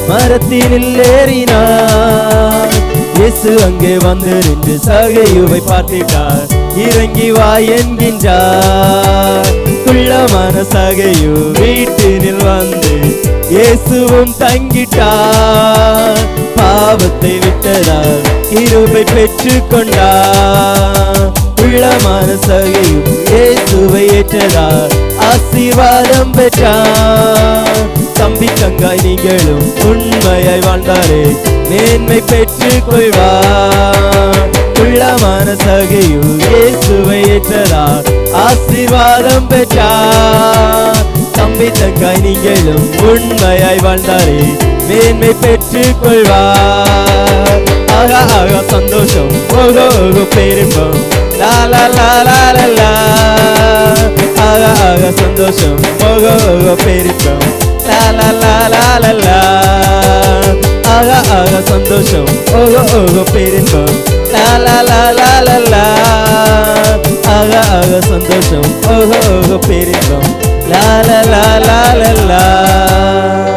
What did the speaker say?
மரத்தினில் ஏறினார் இயேசு அங்கே வந்து நின்று சகையுவை பார்த்திட்டார் இறங்கி வா என்கின்றார் குள்ளமான சகையு வீட்டினில் வந்து இயேசுவும் தங்கிட்டார் பாவத்தை விட்டதால் கிருபை பெற்றுக் கொண்டார் உள்ளமான சகையும் இயேசுவை ஏற்றதார் ஆசீர்வாதம் பெற்றார் தம்பி தங்காய் நீங்களும் உண்மையாய் வாழ்ந்தாரே மேன்மை பெற்றுக் கொள்வார் உள்ளமான சகையும் இயேசுவை ஏற்றதார் ஆசீர்வாதம் பெற்றார் தம்பி தங்காய் நீங்களும் உண்மையாய் வாழ்ந்தாரே மேன்மை பெற்றுக் கொள்வார் ஆகா ஆகா சந்தோஷம் ஓகோ ஓகோ பேரின்பம் லா லா லா லா லா லா ஆகா ஆகா சந்தோஷம் ஓகோ ஓகோ பேரின்பம் லா லா லா லா லா லா ஆகா ஆகா சந்தோஷம் ஓகோ ஓகோ பேரின்பம் லா லா லா லா லா லா ஆகா ஆகா சந்தோஷம் ஓகோ ஓகோ பேரின்பம் லா லா லா லா லா லா